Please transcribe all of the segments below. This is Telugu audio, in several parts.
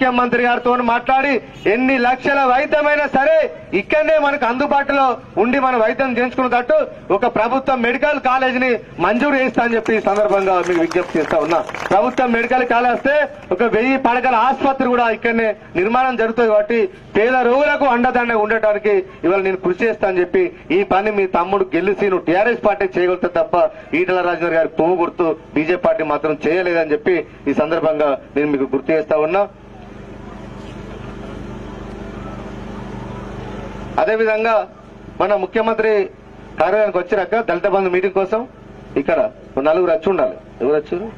ముఖ్యమంత్రి గారితో మాట్లాడి ఎన్ని లక్షల వైద్యమైనా సరే ఇక్కడనే మనకు అందుబాటులో ఉండి మన వైద్యం చేయించుకున్నట్టు ఒక ప్రభుత్వ మెడికల్ కాలేజ్ ని మంజూరు చేస్తా అని చెప్పి ఈ సందర్భంగా మీకు విజ్ఞప్తి చేస్తా ఉన్నా ప్రభుత్వ మెడికల్ కాలేజ్ వస్తే ఒక వెయ్యి పడకల ఆసుపత్రి కూడా ఇక్కడనే నిర్మాణం జరుగుతుంది కాబట్టి పేద రోగులకు అండదండ ఉండటానికి ఇవాళ నేను కృషి చేస్తా అని చెప్పి ఈ పని మీ తమ్ముడు గెలిచి నువ్వు టీఆర్ఎస్ పార్టీ చేయగలుగుతా తప్ప ఈటల రాజేందర్ గారి పువ్వు గుర్తు బీజేపీ పార్టీ మాత్రం చేయలేదని చెప్పి ఈ సందర్భంగా నేను మీకు గుర్తు చేస్తా ఉన్నా అదేవిధంగా మన ముఖ్యమంత్రి కార్యాలయానికి వచ్చినాక దళిత బంధు మీటింగ్ కోసం ఇక్కడ ఓ నలుగురు వచ్చి ఉండాలి ఎవరు వచ్చారు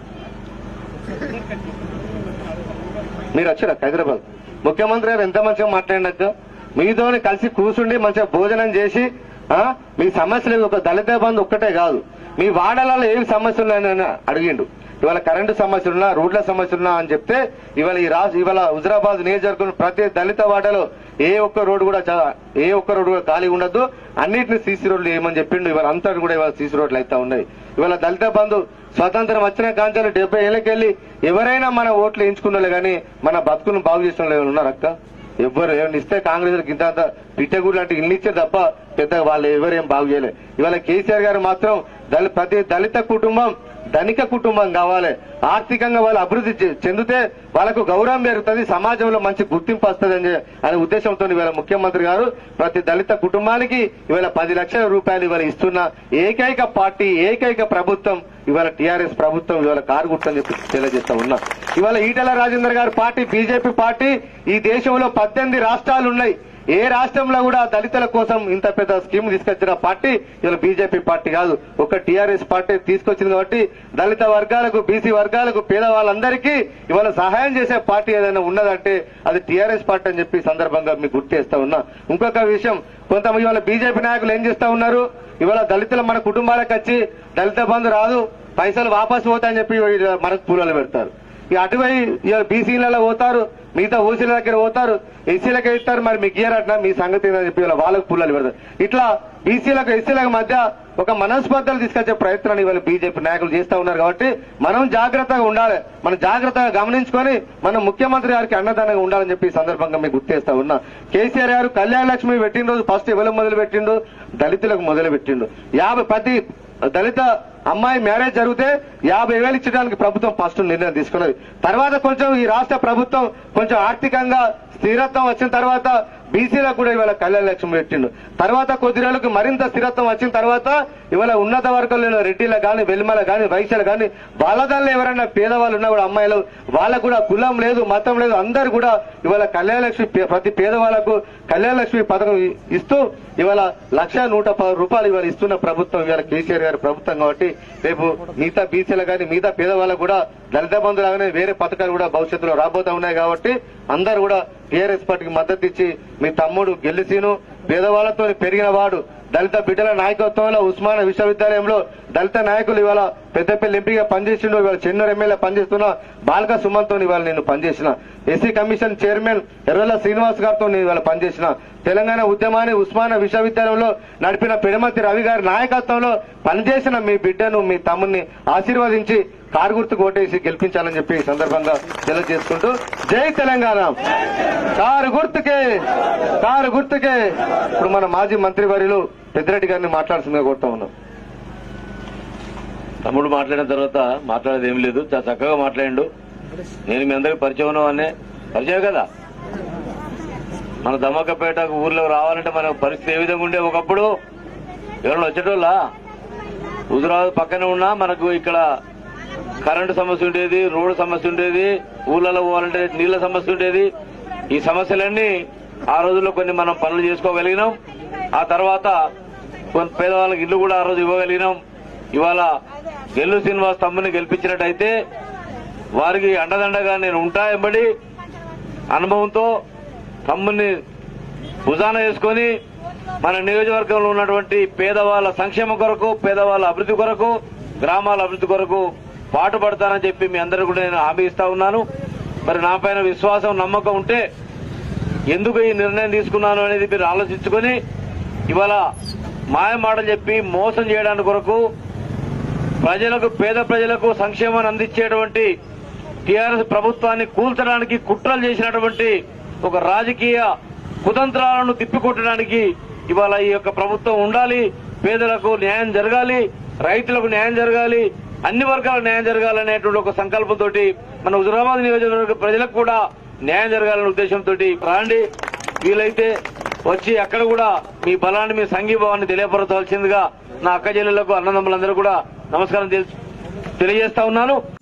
మీరు వచ్చారా హైదరాబాద్ ముఖ్యమంత్రి గారు ఎంత మంచిగా మాట్లాడినాక మీతోని కలిసి కూర్చుండి మంచిగా భోజనం చేసి ఆ, మీ సమస్యలు ఒక దళిత బంధు ఒక్కటే కాదు మీ వాడలలో ఏమి సమస్యలు ఉన్నాయని అడిగిండు ఇవాళ కరెంటు సమస్యలున్నా రోడ్ల సమస్యలున్నా అని చెప్తే ఇవాళ ఈ రాజు ఇవాళ హుజరాబాద్ నియోజకవర్గం ప్రతి దళిత వాడలో ఏ ఒక్క రోడ్డు కూడా చా- ఏ ఒక్క రోడ్డు కూడా ఖాళీ ఉండదు అన్నిటిని సీసీ రోడ్లు ఏమని చెప్పిండు ఇవాళ అంతా కూడా ఇవాళ సీసీ రోడ్లు అయితే ఉన్నాయి ఇవాళ దళిత బంధు స్వతంత్రం వచ్చిన కాంచాలు డెబ్బై ఏళ్ళకెళ్ళి ఎవరైనా మన ఓట్లు ఎంచుకున్న గానీ మన బతుకులను బాగు చేసిన వాళ్ళు ఎవరు ఉన్నారు అక్క ఎవ్వరు ఏమైనా ఇస్తే కాంగ్రెస్ ఇంత అంత పిట్టగూడు లాంటి ఇల్లు ఇచ్చే తప్ప పెద్ద వాళ్ళు ఎవరేం బాగు చేయలే ఇవాళ కేసీఆర్ గారు మాత్రం దళి- ప్రతి దళిత కుటుంబం ధనిక కుటుంబం కావాలి ఆర్థికంగా వాళ్ళు అభివృద్ధి చె- చెందితే వాళ్ళకు గౌరవం పెరుగుతుంది సమాజంలో మంచి గుర్తింపు వస్తుంది అని అనే ఉద్దేశంతో ఇవాళ ముఖ్యమంత్రి గారు ప్రతి దళిత కుటుంబానికి ఇవాళ పది లక్షల రూపాయలు ఇవాళ ఇస్తున్న ఏకైక పార్టీ ఏకైక ప్రభుత్వం ఇవాళ టీఆర్ఎస్ ప్రభుత్వం ఇవాళ కారు గుర్తని చెప్పి తెలియజేస్తా ఉన్నా ఇవాళ ఈటల రాజేందర్ గారి పార్టీ బీజేపీ పార్టీ ఈ దేశంలో పద్దెనిమిది రాష్ట్రాలు ఉన్నాయి ఏ రాష్ట్రంలో కూడా దళితుల కోసం ఇంత పెద్ద స్కీమ్ తీసుకొచ్చిన పార్టీ ఇవాళ బీజేపీ పార్టీ కాదు ఒక టీఆర్ఎస్ పార్టీ తీసుకొచ్చింది కాబట్టి దళిత వర్గాలకు బీసీ వర్గాలకు పేదవాళ్ళందరికీ ఇవాళ సహాయం చేసే పార్టీ ఏదైనా ఉన్నదంటే అది టీఆర్ఎస్ పార్టీ అని చెప్పి ఈ సందర్భంగా మీకు గుర్తు చేస్తా ఉన్నా ఇంకొక విషయం కొంతమంది ఇవాళ బీజేపీ నాయకులు ఏం చేస్తా ఉన్నారు ఇవాళ దళితులు మన కుటుంబాలకు వచ్చి దళిత బంధు రాదు పైసలు వాపసు పోతాయని చెప్పి మనకు పూలలు పెడతారు ఇక అటువై ఇవాళ బీసీలలో పోతారు మిగతా ఓసీల దగ్గర పోతారు ఎస్సీలకు ఇస్తారు మరి మీకు ఇయ్యారట మీ సంగతి ఏందని చెప్పి ఇవాళ వాళ్ళకు పుల్లలు పెడతారు ఇట్లా బీసీలకు ఎస్సీలకు మధ్య ఒక మనస్పర్ధలు తీసుకొచ్చే ప్రయత్నాన్ని ఇవాళ బీజేపీ నాయకులు చేస్తా ఉన్నారు కాబట్టి మనం జాగ్రత్తగా ఉండాలి మనం జాగ్రత్తగా గమనించుకొని మనం ముఖ్యమంత్రి గారికి అన్నదానంగా ఉండాలని చెప్పి ఈ సందర్భంగా మీకు గుర్తేస్తా ఉన్నా కేసీఆర్ గారు కళ్యాణ లక్ష్మి పెట్టిన రోజు ఫస్ట్ ఎవరు మొదలు పెట్టిండు దళితులకు మొదలు పెట్టిండు యాభై ప్రతి దళిత అమ్మాయి మ్యారేజ్ జరిగితే యాభై వేలు ఇచ్చడానికి ప్రభుత్వం ఫస్ట్ నిర్ణయం తీసుకున్నది తర్వాత కొంచెం ఈ రాష్ట్ర ప్రభుత్వం కొంచెం ఆర్థికంగా స్థిరత్వం వచ్చిన తర్వాత బీసీలకు కూడా ఇవాళ కళ్యాణ లక్ష్మి పెట్టిండు తర్వాత కొద్ది రోజులకు మరింత స్థిరత్వం వచ్చిన తర్వాత ఇవాళ ఉన్నత వర్గంలో రెడ్డిలకు కానీ వెల్మల కానీ వైశ్యులు కానీ వాళ్ళ దానిలో ఎవరైనా పేదవాళ్ళు ఉన్నా కూడా అమ్మాయిలు వాళ్ళకు కూడా కులం లేదు మతం లేదు అందరు కూడా ఇవాళ కళ్యాణ లక్ష్మి పే- ప్రతి పేదవాళ్లకు కళ్యాణ లక్ష్మి పథకం ఇ- ఇస్తూ ఇవాళ లక్ష నూట పది రూపాయలు ఇవాళ ఇస్తున్న ప్రభుత్వం ఇవాళ కేసీఆర్ గారి ప్రభుత్వం కాబట్టి రేపు మిగతా బీసీలు కానీ మిగతా పేదవాళ్ళకు కూడా దళిత బంధు లాగానే వేరే పథకాలు కూడా భవిష్యత్తులో రాబోతా ఉన్నాయి కాబట్టి అందరు కూడా టీఆర్ఎస్ పార్టీకి మద్దతు ఇచ్చి మీ తమ్ముడు గెలిసీను పేదవాళ్లతో పెరిగిన వాడు దళిత బిడ్డల నాయకత్వంలో ఉస్మానియా విశ్వవిద్యాలయంలో దళిత నాయకులు ఇవాళ పెద్దపల్లి ఎంపీగా పనిచేసిండు ఇవాళ చెన్నూరు ఎమ్మెల్యే పనిచేస్తున్న బాలక సుమన్తో ఇవాళ నేను పనిచేసిన SC commission chairman Errolla Srinivas గారితో నేను ఇవాళ పనిచేసిన తెలంగాణ ఉద్యమాన్ని ఉస్మానియా విశ్వవిద్యాలయంలో నడిపిన పెడమతి రవి గారి నాయకత్వంలో పనిచేసిన మీ బిడ్డను మీ తమ్ముని ఆశీర్వదించి కారు గుర్తు కోటేసి గెలిపించాలని చెప్పి ఈ సందర్భంగా తెలియజేసుకుంటూ జై తెలంగాణ కారు గుర్తుకే కారు గుర్తుకే ఇప్పుడు మన మాజీ మంత్రి వర్యులు పెద్దిరెడ్డి గారిని మాట్లాడుతుందిగా కోరుతా ఉన్నాం తమ్ముడు మాట్లాడిన తర్వాత మాట్లాడేది ఏం లేదు చాలా చక్కగా మాట్లాడిండు నేను మీ అందరికి పరిచయం ఉన్నవాన్నే పరిచయం కదా మన దమ్మకపేటకు ఊర్లో రావాలంటే మన పరిస్థితి ఏ విధంగా ఉండే ఒకప్పుడు ఎవరైనా వచ్చేటోళ్ళ హుజురాబాద్ పక్కనే ఉన్నా మనకు ఇక్కడ కరెంటు సమస్య ఉండేది రోడ్డు సమస్య ఉండేది ఊర్లలో పోవాలంటే నీళ్ల సమస్య ఉండేది ఈ సమస్యలన్నీ ఆ రోజుల్లో కొన్ని మనం పనులు చేసుకోగలిగినాం ఆ తర్వాత కొన్ని పేదవాళ్ళకి ఇల్లు కూడా ఆ రోజు ఇవ్వగలిగినాం ఇవాళ గెల్లు శ్రీనివాస్ తమ్ముని గెలిపించినట్టయితే వారికి అండదండగా నేను ఉంటా ఎంబడి అనుభవంతో తమ్ముని భుజాన వేసుకొని మన నియోజకవర్గంలో ఉన్నటువంటి పేదవాళ్ళ సంక్షేమం కొరకు పేదవాళ్ళ అభివృద్ధి కొరకు గ్రామాల అభివృద్ధి కొరకు పాటుపడతానని చెప్పి మీ అందరూ కూడా నేను హామీ ఇస్తా ఉన్నాను మరి నా పైన విశ్వాసం నమ్మకం ఉంటే ఎందుకు ఈ నిర్ణయం తీసుకున్నాను అనేది మీరు ఆలోచించుకొని ఇవాళ మాయ మాటలు చెప్పి మోసం చేయడానికి కొరకు ప్రజలకు పేద ప్రజలకు సంక్షేమాన్ని అందించేటువంటి టీఆర్ఎస్ ప్రభుత్వాన్ని కూల్చడానికి కుట్రలు చేసినటువంటి ఒక రాజకీయ కుతంత్రాలను తిప్పికొట్టడానికి ఇవాళ ఈ యొక్క ప్రభుత్వం ఉండాలి పేదలకు న్యాయం జరగాలి రైతులకు న్యాయం జరగాలి అన్ని వర్గాలకు న్యాయం జరగాలనేటువంటి ఒక సంకల్పంతో మన హుజురాబాద్ నియోజకవర్గ ప్రజలకు కూడా న్యాయం జరగాలనే ఉద్దేశంతో రాండి వీలైతే వచ్చి అక్కడ కూడా మీ బలాన్ని మీ సంఘీభావాన్ని తెలియపరచాల్సిందిగా నా అక్క చెల్లెళ్లకు అన్నదమ్ములందరూ కూడా నమస్కారం తెలి- తెలియజేస్తా ఉన్నాను